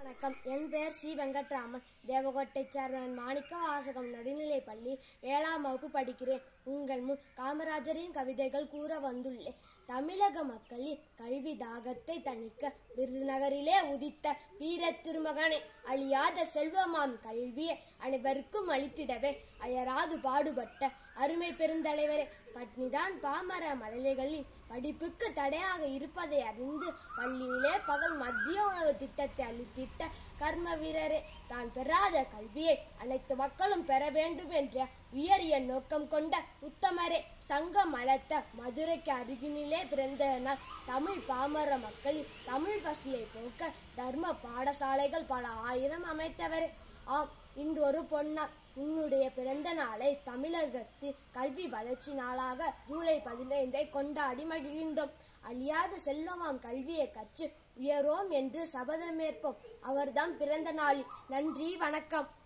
வணக்கம் என் பெயர் சி வெங்கட்ராமன் தேவகோட்டை சேர்ந்தவன் மாணிக்க வாசகம் நடுநிலைப் பள்ளி ஏழாம் வகுப்பு படிக்கிறேன் உங்கள் முன் காமராஜரின் கவிதைகள் கூற வந்துள்ளேன் தமிழக மக்களின் கல்வி தாகத்தை தணிக்க விருதுநகரிலே உதித்த வீர திருமகனே அழியாத செல்வமாம் கல்வியை அனைவருக்கும் அளித்திடவே அயராது பாடுபட்ட அருமை பெருந்தலைவரே பட்னிதான் பாமர மழலைகளின் படிப்புக்கு தடையாக இருப்பதை அறிந்து பள்ளியிலே பகல் மத்திய உணவு திட்டத்தை அளித்திட்ட கர்ம வீரரே தான் பெறாத கல்வியை அனைத்து மக்களும் பெற வேண்டும் என்ற உயரிய நோக்கம் கொண்ட உத்தமரே சங்கம் வளர்த்த மதுரைக்கு அருகினிலே பிறந்த நாள் தமிழ் பாமர மக்களின் தமிழ் பசியை போக்க தர்ம பாடசாலைகள் பல ஆயிரம் அமைத்தவரே ஆம் இன்று ஒரு பொன்னாள் உன்னுடைய பிறந்த நாளை தமிழகத்தின் கல்வி வளர்ச்சி நாளாக ஜூலை பதினைந்தை கொண்டாடி மகிழ்கின்றோம் அழியாத செல்வமாம் கல்வியை கற்று உயரோம் என்று சபதமேற்போம் அவர்தாம் பிறந்த நாளில் நன்றி வணக்கம்